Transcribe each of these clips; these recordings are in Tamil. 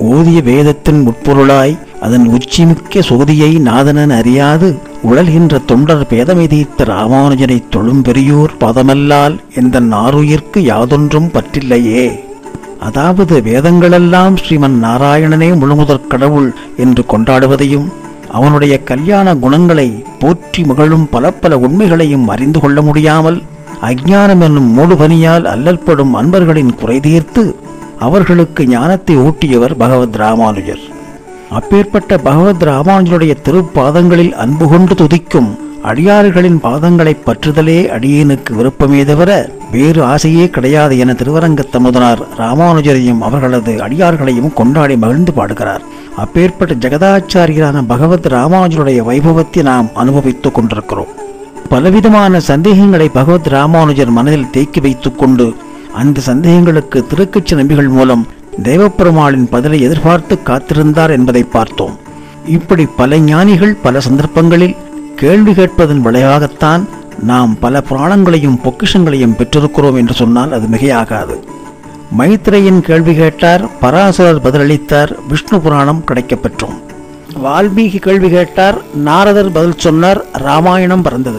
ஓதிய வேதத்தின் உட்பொருளாய் அதன் உச்சிமிக்க சோதியை நாதனன் அறியாது உழல்கின்ற தொண்டர் பேதமெதித்த ராமானுஜனை தொழும் பெரியோர் பதமல்லால் எந்த நாருயிர்க்கு யாதொன்றும் பற்றில்லையே அதாவது வேதங்களெல்லாம் ஸ்ரீமன் நாராயணனே முழுமுதற் கடவுள் என்று கொண்டாடுவதையும் அவனுடைய கல்யாண குணங்களை போற்றி மகிழும் பல பல உண்மைகளையும் அறிந்து கொள்ள முடியாமல் அஞ்ஞானம் என்னும் மூடுபனியால் அல்லல்படும் அன்பர்களின் குறை தீர்த்து அவர்களுக்கு ஞானத்தை ஊட்டியவர் பகவத் ராமானுஜர் அப்பேற்பட்ட பகவத் ராமானுஜருடைய திருப்பாதங்களில் அன்பு கொண்டு துதிக்கும் அடியார்களின் பாதங்களைப் பற்றுதலே அடியேனுக்கு விருப்பமே தவிர வேறு ஆசையே கிடையாது என திருவரங்கத்தமுதனார் ராமானுஜரையும் அவர்களது அடியார்களையும் கொண்டாடி மகிழ்ந்து பாடுகிறார் அப்பேற்பட்ட ஜெகதாச்சாரியரான பகவத் ராமானுஜருடைய வைபவத்தை நாம் அனுபவித்துக் கொண்டிருக்கிறோம் பலவிதமான சந்தேகங்களை பகவத் ராமானுஜர் மனதில் தேக்கி வைத்துக் கொண்டு அந்த சந்தேகங்களுக்கு திருக்கட்சி நம்பிகள் மூலம் தேவப்பெருமாளின் பதிலை எதிர்பார்த்து காத்திருந்தார் என்பதை பார்த்தோம் இப்படி பல ஞானிகள் பல சந்தர்ப்பங்களில் கேள்வி கேட்பதன் விளைவாகத்தான் நாம் பல புராணங்களையும் பொக்கிஷங்களையும் பெற்றிருக்கிறோம் என்று சொன்னால் அது மிகையாகாது மைத்ரேயன் கேள்வி கேட்டார் பராசரர் பதிலளித்தார் விஷ்ணு புராணம் கிடைக்கப் பெற்றோம் வால்மீகி கேள்வி கேட்டார் நாரதர் பதில் சொன்னார் ராமாயணம் பிறந்தது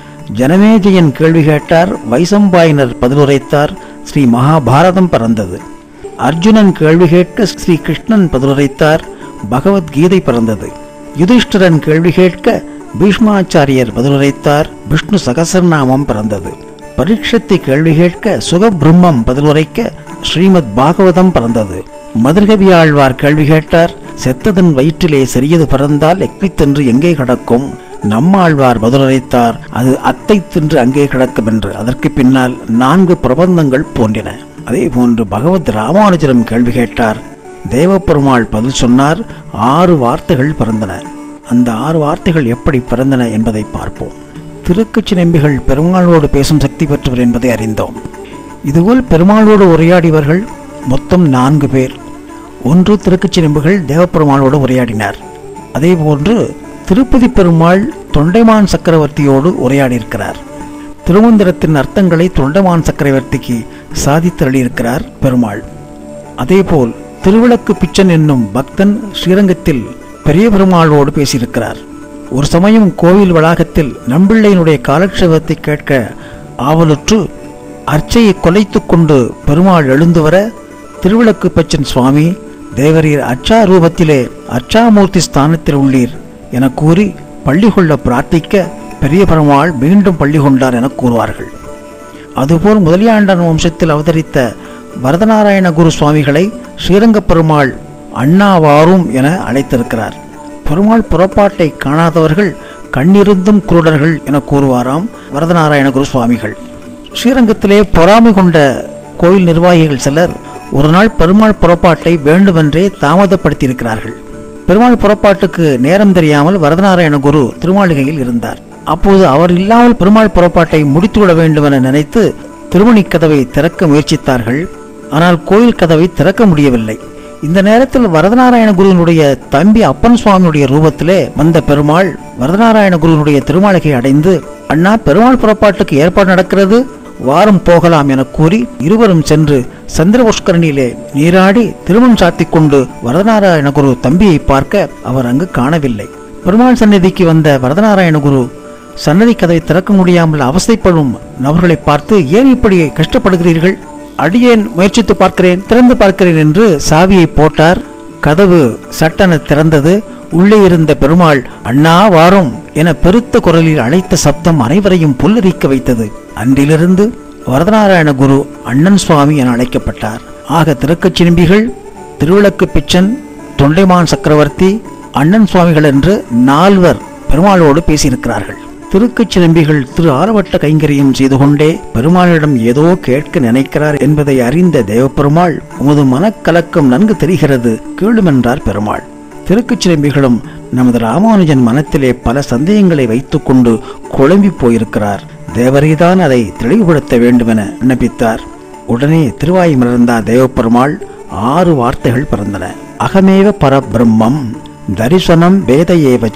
ஜனமேஜயன் கேள்வி கேட்டார் வைசம்பாயினர் பதிலுரைத்தார் ஸ்ரீ மகாபாரதம் பிறந்தது அர்ஜுனன் கேள்வி கேட்க ஸ்ரீ கிருஷ்ணன் பதிலுரைத்தார் பகவத்கீதை பிறந்தது யுதிஷ்டிரன் கேள்வி கேட்க பீஷ்மாச்சாரியர் பதிலுரைத்தார் விஷ்ணு சகசரநாமம் பிறந்தது பரீட்சத்தை கேள்வி கேட்க சுகபிரம்மம் பதிலுரைக்க ஸ்ரீமத் பாகவதம் பிறந்தது மதுரகவி ஆழ்வார் கேள்வி கேட்டார் செத்ததன் வயிற்றிலே சிறியது பிறந்தால் எக்கை தின்று எங்கே கிடக்கும் நம்மாழ்வார் பதிலுரைத்தார் அது அத்தை தின்று அங்கே கிடக்கும் என்று அதற்கு பின்னால் நான்கு பிரபந்தங்கள் தோன்றின அதே போன்று பகவத் ராமானுஜரம் கேள்வி கேட்டார் தேவப்பெருமாள் பதில் சொன்னார் ஆறு வார்த்தைகள் பிறந்தன அந்த ஆறு வார்த்தைகள் எப்படி பிறந்தன என்பதை பார்ப்போம் திருக்கச்சி நம்பிகள் பெருமாளோடு பேசும் சக்தி பெற்றவர் என்பதை அறிந்தோம் இதுபோல் பெருமாளோடு உரையாடியவர்கள் மொத்தம் நான்கு பேர் ஒன்று திருக்கச்சி நம்பிகள் தேவப்பெருமாளோடு உரையாடினார் அதேபோன்று திருப்பதி பெருமாள் தொண்டைமான் சக்கரவர்த்தியோடு உரையாடியிருக்கிறார் திருமந்திரத்தின் அர்த்தங்களை தொண்டைமான் சக்கரவர்த்திக்கு சாதித்தருளியிருக்கிறார் பெருமாள் அதேபோல் திருவிளக்கு பிச்சன் என்னும் பக்தன் ஸ்ரீரங்கத்தில் பெரிய பெருமாளோடு பேசியிருக்கிறார் ஒரு சமயம் கோவில் வளாகத்தில் நம்பிள்ளையினுடைய காலக்ஷேபத்தை கேட்க ஆவலுற்று அர்ச்சையை கொலைத்துக் கொண்டு பெருமாள் எழுந்து வர திருவிளக்கு பச்சன் சுவாமி தேவரீர் அச்சா ரூபத்திலே அச்சாமூர்த்தி ஸ்தானத்தில் உள்ளீர் என கூறி பள்ளி கொள்ள பிரார்த்திக்க பெரிய பெருமாள் மீண்டும் பள்ளி கொண்டார் என கூறுவார்கள் அதுபோல் முதலியாண்டன் வம்சத்தில் அவதரித்த வரதநாராயண குரு சுவாமிகளை ஸ்ரீரங்கப் பெருமாள் அண்ணாவாரும் என அழைத்திருக்கிறார் பெருமாள் புறப்பாட்டை காணாதவர்கள் கண்ணிருந்தும் குருடர்கள் என கூறுவாராம் வரதநாராயண குரு சுவாமிகள் ஸ்ரீரங்கத்திலே பொறாமை கொண்ட கோயில் நிர்வாகிகள் சிலர் ஒரு நாள் பெருமாள் புறப்பாட்டை வேண்டுமென்றே தாமதப்படுத்தியிருக்கிறார்கள் பெருமாள் புறப்பாட்டுக்கு நேரம் தெரியாமல் வரதநாராயண குரு திருமாளிகையில் இருந்தார் அப்போது அவர் இல்லாமல் பெருமாள் புறப்பாட்டை முடித்துவிட வேண்டும் என நினைத்து திருமணி கதவை திறக்க முயற்சித்தார்கள் ஆனால் கோயில் கதவை திறக்க முடியவில்லை இந்த நேரத்தில் வரதநாராயண குருவினுடைய தம்பி அப்பன் சுவாமியுடைய ரூபத்திலே வந்த பெருமாள் வரதநாராயண குருவினுடைய திருமாளிகை அடைந்து அண்ணா பெருமாள் புறப்பாட்டுக்கு ஏற்பாடு நடக்கிறது வாரம் போகலாம் என கூறி இருவரும் சென்று சந்திர புஷ்கரணியிலே நீராடி திருமணம் சாத்திக் கொண்டு வரதநாராயண குரு தம்பியை பார்க்க அவர் அங்கு காணவில்லை பெருமாள் சந்நிதிக்கு வந்த வரதநாராயண குரு சன்னதி கதவை திறக்க முடியாமல் அவசைப்படும் நபர்களை பார்த்து ஏன் இப்படி கஷ்டப்படுகிறீர்கள் அடியேன் முயற்சித்து பார்க்கிறேன் திறந்து பார்க்கிறேன் என்று சாவியை போட்டார் கதவு சட்டென திறந்தது உள்ளே இருந்த பெருமாள் அண்ணா வாரும் என பெருத்த குரலில் அழைத்த சப்தம் அனைவரையும் புல்லரிக்க வைத்தது அன்றிலிருந்து வரதநாராயண குரு அண்ணன் சுவாமி என அழைக்கப்பட்டார் ஆக திருக்கச்சினிம்பிகள் திருவிளக்கு பிச்சன் தொண்டைமான் சக்கரவர்த்தி அண்ணன் சுவாமிகள் என்று நால்வர் பெருமாளோடு பேசியிருக்கிறார்கள் திருக்கச்சிலம்பிகள் திரு ஆரவட்ட கைங்கரியம் செய்து கொண்டே பெருமாளிடம் ஏதோ கேட்க நினைக்கிறார் என்பதை அறிந்த தேவப்பெருமாள் உமது மனக்கலக்கம் நன்கு தெரிகிறது கேளுமென்றார் பெருமாள் திருக்கச்சிலம்பிகளும் நமது ராமானுஜன் மனத்திலே பல சந்தேகங்களை வைத்துக்கொண்டு குழம்பி போயிருக்கிறார் தேவரைதான் அதை தெளிவுபடுத்த வேண்டுமென விண்ணப்பித்தார் உடனே திருவாய் மலர்ந்தார் தேவப்பெருமாள் ஆறு வார்த்தைகள் பிறந்தன அகமேவ பரபிரம்மம் தரிசனம் வேத ஏவச்ச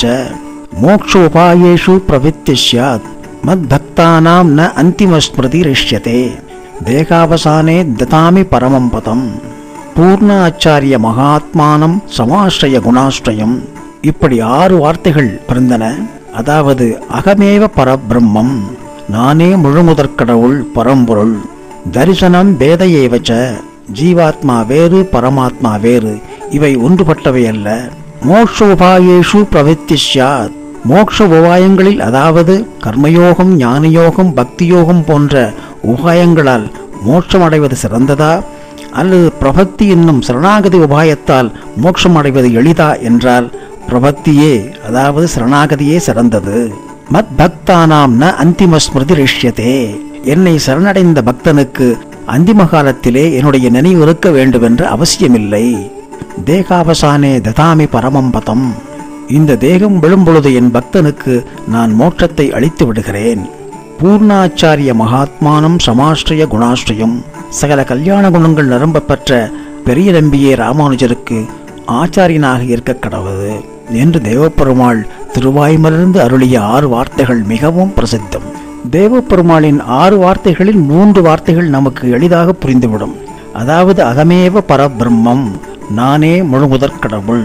மோக்ஷோபாயேஷு பிரவித்தி ஸ்யாத் மத்பக்தானாம் ந அந்திம ஸ்மிருதி ரிஷ்யதே தேகாவசானே ததாமி பரமம் பதம் பூர்ணாச்சாரிய மகாத்மானம் சமாஸ்ரய குணாஸ்ரயம் இப்படி ஆறு வார்த்தைகள் பிறந்தன அதாவது அகமேவ பரபிரம்மம் நானே முழுமுதற்கடவுள் பரம்பொருள் தரிசனம் பேத ஏவச்ச ஜீவாத்மா வேறு பரமாத்மா வேறு இவை ஒன்றுபட்டவை அல்ல மோட்ச உபாயேஷு பிரவித்தி சியாத் மோட்ச உபாயங்களில் அதாவது கர்மயோகம் ஞானயோகம் பக்தியோகம் போன்ற உபாயங்களால் மோட்சம் அடைவது சிறந்ததா அல்லது பிரபத்தி என்னும் சரணாகதி உபாயத்தால் மோட்சம் அடைவது எளிதா என்றால் பிரபத்தியே அதாவது சரணாகதியே சிறந்தது மத் பக்தானாம் ந அந்திம ஸ்மிருதி ரிஷ்யதே என்னை சரணடைந்த பக்தனுக்கு அந்திம காலத்திலே என்னுடைய நினைவு இருக்க வேண்டுமென்ற அவசியமில்லை தேகாவசானே ததாமி பரமம் பதம் இந்த தேகம் விழும்பொழுது என் பக்தனுக்கு நான் மோட்சத்தை அளித்து விடுகிறேன் பூர்ணாச்சாரிய மகாத்மானம் சமாஸ்ரய குணாஸ்ரயம் சகல கல்யாண குணங்கள் நிரம்ப பெற்ற பெரிய நம்பியே ராமானுஜருக்கு ஆச்சாரியனாக இருக்க கடவுது என்று தேவப்பெருமாள் திருவாய்மலிருந்து அருளிய ஆறு வார்த்தைகள் மிகவும் பிரசித்தம் தேவப்பெருமாளின் ஆறு வார்த்தைகளில் மூன்று வார்த்தைகள் நமக்கு எளிதாக புரிந்துவிடும் அதாவது அகமேவ பரபிரம்மம் நானே முழுமுதற் கடவுள்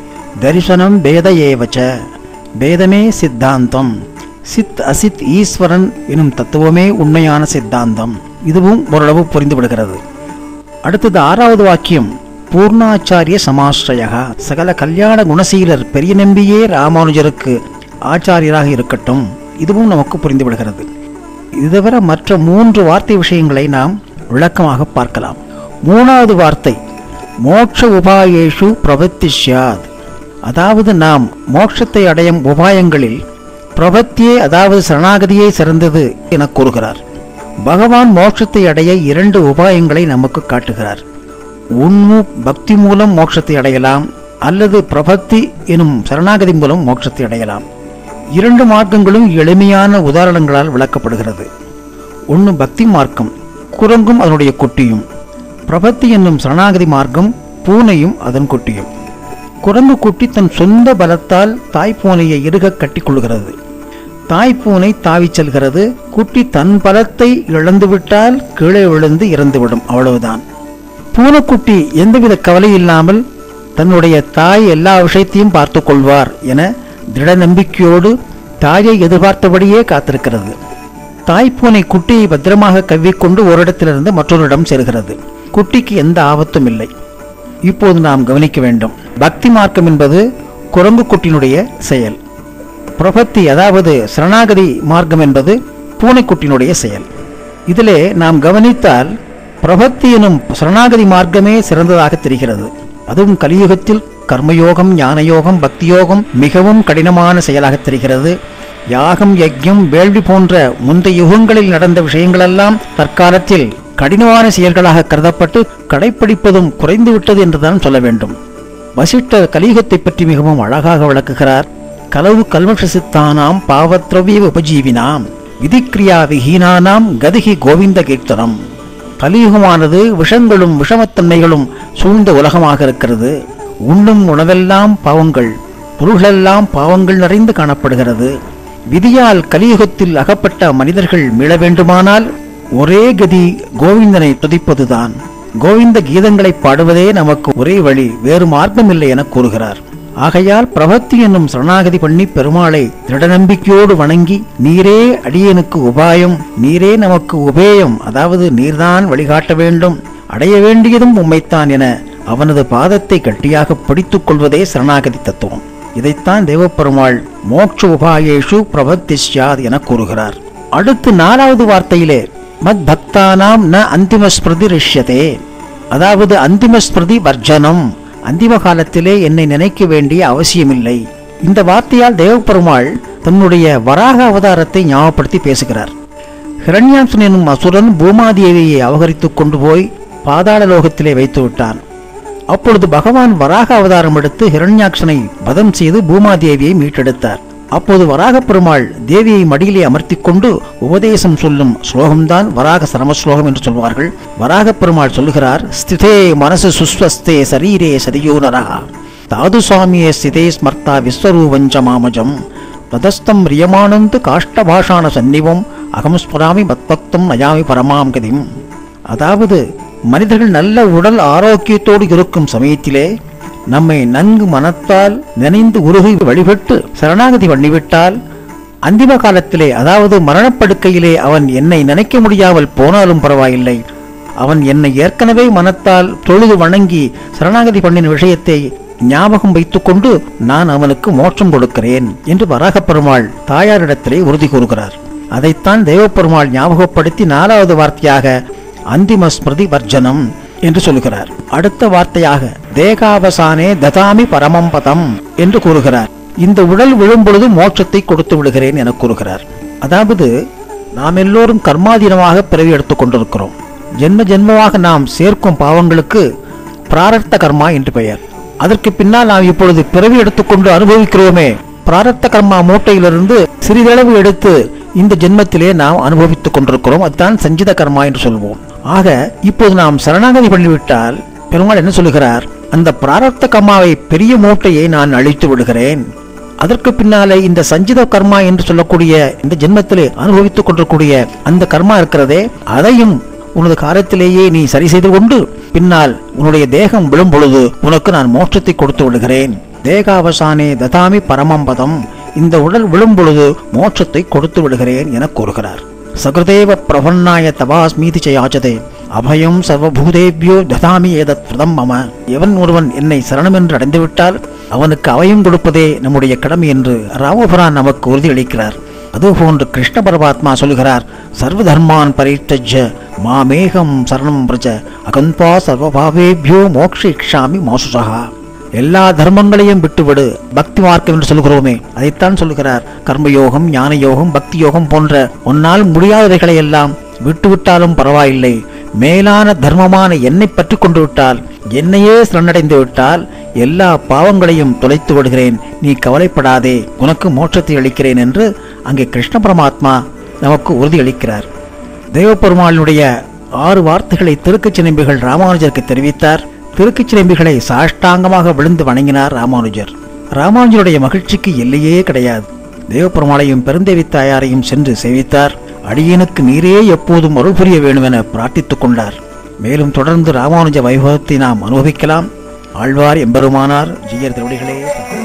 தரிசனம் பேத ஏவச்ச பேதமே சித்தாந்தம் சித் அசித் ஈஸ்வரன் எனும் தத்துவமே உண்மையான சித்தாந்தம் இதுவும் ஓரளவு புரிந்து விடுகிறது அடுத்தது ஆறாவது வாக்கியம் பூர்ணாச்சாரிய சமாஸ்ரயா சகல கல்யாண குணசீலர் பெரிய நம்பியே ராமானுஜருக்கு ஆச்சாரியராக இருக்கட்டும் இதுவும் நமக்கு புரிந்து விடுகிறது இது தவிர மற்ற மூன்று வார்த்தை விஷயங்களை நாம் விளக்கமாக பார்க்கலாம் மூணாவது வார்த்தை மோட்ச உபாயேஷு பிரவத்தி சியாத் அதாவது நாம் மோட்சத்தை அடையும் உபாயங்களில் பிரபத்தியே அதாவது சரணாகதியே சிறந்தது என கூறுகிறார் பகவான் மோட்சத்தை அடைய இரண்டு உபாயங்களை நமக்கு காட்டுகிறார் ஒன்று பக்தி மூலம் மோட்சத்தை அடையலாம் அல்லது பிரபத்தி எனும் சரணாகதி மூலம் மோட்சத்தை அடையலாம் இரண்டு மார்க்கங்களும் எளிமையான உதாரணங்களால் விளக்கப்படுகிறது ஒன்று பக்தி மார்க்கம் குரங்கும் அதனுடைய குட்டியும் பிரபத்தி என்னும் சரணாகதி மார்க்கம் பூனையும் அதன் குட்டியும் குரங்கு குட்டி தன் சொந்த பலத்தால் தாய்ப்பூனையை இறுக கட்டிக்கொள்கிறது தாய்ப்பூனை தாவிச் செல்கிறது குட்டி தன் பலத்தை இழந்துவிட்டால் கீழே விழுந்து இறந்துவிடும் அவ்வளவுதான் பூனைக்குட்டி எந்தவித கவலை இல்லாமல் தன்னுடைய தாய் எல்லா விஷயத்தையும் பார்த்து கொள்வார் என திட நம்பிக்கையோடு தாயை எதிர்பார்த்தபடியே காத்திருக்கிறது தாய்ப்பூனை குட்டியை பத்திரமாக கவ்விக்கொண்டு ஒரு இடத்திலிருந்து மற்றொரு இடம் செல்கிறது குட்டிக்கு எந்த ஆபத்தும் இல்லை இப்போது நாம் கவனிக்க வேண்டும் பக்தி மார்க்கம் என்பது குரங்கு குட்டினுடைய செயல் பிரபத்தி அதாவது சரணாகதி மார்க்கம் என்பது பூனைக்குட்டினுடைய செயல் இதிலே நாம் கவனித்தால் பிரபத்தி எனும் சரணாகதி மார்க்கமே சிறந்ததாக தெரிகிறது அதுவும் கலியுகத்தில் கர்மயோகம் ஞானயோகம் பக்தியோகம் மிகவும் கடினமான செயலாக தெரிகிறது யாகம் யஜ்யம் வேள்வி போன்ற முந்தைய யுகங்களில் நடந்த விஷயங்களெல்லாம் தற்காலத்தில் கடினமான செயல்களாக கருதப்பட்டு கடைப்பிடிப்பதும் குறைந்துவிட்டது என்றுதான் சொல்ல வேண்டும் வசிஷ்டர் கலியுகத்தை பற்றி மிகவும் அழகாக விளக்குகிறார் கலவு கல்வஷ சித்தானாம் பாவத்ரவிய உபஜீவினாம் விதிக்கிரியா விஹீனானாம் கதிகி கோவிந்த கீர்த்தனம் கலியுகமானது விஷங்களும் விஷமத்தன்மைகளும் சூழ்ந்த உலகமாக இருக்கிறது உண்ணும் உணவெல்லாம் பாவங்கள் பொருள்களெல்லாம் பாவங்கள் நிறைந்து காணப்படுகிறது விதியால் கலியுகத்தில் அகப்பட்ட மனிதர்கள் மீள வேண்டுமானால் ஒரே கதி கோவிந்தனை துதிப்பதுதான் கோவிந்த கீதங்களை பாடுவதே நமக்கு ஒரே வழி வேறு மார்க்கமில்லை என கூறுகிறார் ஆகையால் பிரபத்தி என்னும் சரணாகதி பண்ணி பெருமாளை திட நம்பிக்கையோடு வணங்கி நீரே அடியனுக்கு உபாயம் நீரே நமக்கு உபேயம் அதாவது நீர்தான் வழிகாட்ட வேண்டும் அடைய வேண்டியதும் உம்மைத்தான் என அவனது பாதத்தை கட்டியாக பிடித்துக் கொள்வதே சரணாகதி தத்துவம் இதைத்தான் தேவப்பெருமாள் மோட்ச உபாயேஷு பிரபத்தி சியாத் என கூறுகிறார் அடுத்து நாலாவது வார்த்தையிலே மத் பக்தானாம் ந அந்திம ஸ்மிருதி ரிஷ்யதே அதாவது அந்திம ஸ்மிருதி வர்ஜனம் அந்திம காலத்திலே என்னை நினைக்க வேண்டிய அவசியமில்லை இந்த வார்த்தையால் தேவப்பெருமாள் தன்னுடைய வராக அவதாரத்தை ஞாபகப்படுத்தி பேசுகிறார் ஹிரண்யாம்சன் என்னும் அசுரன் பூமாதேவியை அபகரித்துக் கொண்டு போய் பாதாள லோகத்திலே வைத்து விட்டான் அப்பொழுது பகவான் வராக அவதாரம் எடுத்து ஹிரண்யாட்சனை வதம் செய்து பூமாதேவியை மீட்டெடுத்தார் அப்போது வராக பெருமாள் தேவியை மடியிலே அமர்த்திக் கொண்டு உபதேசம் சொல்லும் ஸ்லோகம்தான் வராக சரம ஸ்லோகம் என்று சொல்வார்கள் வராக பெருமாள் சொல்லுகிறார் ஸ்திதே மனசு சுஸ்வஸ்தே சரீரே சரியோனரா தாது சுவாமியே ஸ்திதே ஸ்மர்த்தா விஸ்வரூபஞ்ச மாமஜம் ததஸ்தம் ரியமானந்து காஷ்டபாஷான சந்நிவம் அகம் ஸ்மராமி மத்பக்தம் நயாமி பரமாம் கதிம் அதாவது மனிதர்கள் நல்ல உடல் ஆரோக்கியத்தோடு இருக்கும் சமயத்திலே நம்மை நன்கு மனத்தால் நினைந்து உருகி வழிபட்டு சரணாகதி பண்ணிவிட்டால் அந்திம காலத்திலே அதாவது மரணப்படுக்கையிலே அவன் என்னை நினைக்க முடியாமல் போனாலும் பரவாயில்லை அவன் என்னை ஏற்கனவே மனத்தால் தொழுது வணங்கி சரணாகதி பண்ணின விஷயத்தை ஞாபகம் வைத்துக்கொண்டு நான் அவனுக்கு மோட்சம் கொடுக்கிறேன் என்று வராகப் பெருமாள் தாயாரிடத்திலே உறுதி கூறுகிறார் அதைத்தான் தேவப்பெருமாள் ஞாபகப்படுத்தி நாலாவது வார்த்தையாக அந்திம ஸ்மிருதி வர்ஜனம் என்று சொல்லுகிறார் அடுத்த வார்த்தையாக தேகாவசானே ததாமி பரமம் பதம் என்று கூறுகிறார் இந்த உடல் விழும்பொழுது மோட்சத்தை கொடுத்து விடுகிறேன் என கூறுகிறார் அதாவது நாம் எல்லோரும் கர்மாதீனமாக பிறவி எடுத்துக் கொண்டிருக்கிறோம் ஜென்ம ஜென்மமாக நாம் சேர்க்கும் பாவங்களுக்கு பிராரத்த கர்மா என்று பெயர் அதற்கு பின்னால் நாம் இப்பொழுது பிறவி எடுத்துக்கொண்டு அனுபவிக்கிறோமே பிராரத்த கர்மா மூட்டையிலிருந்து சிறிதளவு எடுத்து இந்த ஜென்மத்திலே நாம் அனுபவித்துக் கொண்டிருக்கிறோம் அதுதான் சஞ்சித கர்மா என்று சொல்வோம் ஆக இப்போது நாம் சரணாகதி பண்ணிவிட்டால் பெருமாள் என்ன சொல்லுகிறார் அந்த பிராரத்த கர்மாவை பெரிய மூட்டையை நான் அழித்து விடுகிறேன் அதற்கு பின்னாலே இந்த சஞ்சித கர்மா என்று சொல்லக்கூடிய இந்த ஜென்மத்திலே அனுபவித்துக் கொண்டிருக்கூடிய அந்த கர்மா இருக்கிறதே அதையும் உனது காலத்திலேயே நீ சரி செய்து கொண்டு பின்னால் உன்னுடைய தேகம் விழும் பொழுது உனக்கு நான் மோட்சத்தை கொடுத்து விடுகிறேன் தேகாவசானே ததாமி பரமம்பதம் இந்த உடல் விழும் பொழுது மோட்சத்தை கொடுத்து விடுகிறேன் என கூறுகிறார் சகிருதேவ பிரபன்னாய தவாஸ்மீதி செய்யாச்சதே அபயம் சர்வபூதேபியோ ததாமி ஏதத் பிரதம் மம எவன் ஒருவன் என்னை சரணம் என்று அடைந்துவிட்டால் அவனுக்கு அபயம் கொடுப்பதே நம்முடைய கடமை என்று ராமபுரான் நமக்கு உறுதியளிக்கிறார் அதுபோன்று கிருஷ்ண பரமாத்மா சொல்கிறார் சர்வ தர்மான் பரித்தஜ மாமேகம் சரணம் பிரஜ அகன்பா சர்வபாவேபியோ மோக்ஷிக்ஷாமி மோசுசகா எல்லா தர்மங்களையும் விட்டுவிடு பக்தி மார்க்கம் என்று சொல்கிறோமே அதைத்தான் சொல்லுகிறார் கர்மயோகம் ஞான யோகம் பக்தி யோகம் போன்ற உன்னால் முடியாதவைகளை எல்லாம் விட்டுவிட்டாலும் பரவாயில்லை மேலான தர்மமான என்னை பற்றி கொண்டு விட்டால் என்னையே சரணடைந்து விட்டால் எல்லா பாவங்களையும் தொலைத்து விடுகிறேன் நீ கவலைப்படாதே உனக்கு மோட்சத்தை அளிக்கிறேன் என்று அங்கே கிருஷ்ண பரமாத்மா நமக்கு உறுதியளிக்கிறார் தேவப்பெருமாளினுடைய ஆறு வார்த்தைகளை திருக்கச்சிலம்பிகள் ராமானுஜருக்கு தெரிவித்தார் திருக்கச்சிலம்பிகளை சாஷ்டாங்கமாக விழுந்து வணங்கினார் ராமானுஜர் ராமானுஜருடைய மகிழ்ச்சிக்கு எல்லையே கிடையாது தேவப்பெருமாளையும் பெருந்தேவி தாயாரையும் சென்று சேவித்தார் அடியனுக்கு நீரே எப்போதும் அருள் புரிய வேண்டும் என பிரார்த்தித்துக் கொண்டார் மேலும் தொடர்ந்து ராமானுஜ வைபவத்தை நாம் அனுபவிக்கலாம் ஆழ்வார் எம்பெருமானார் ஜீயர் திருவடிகளே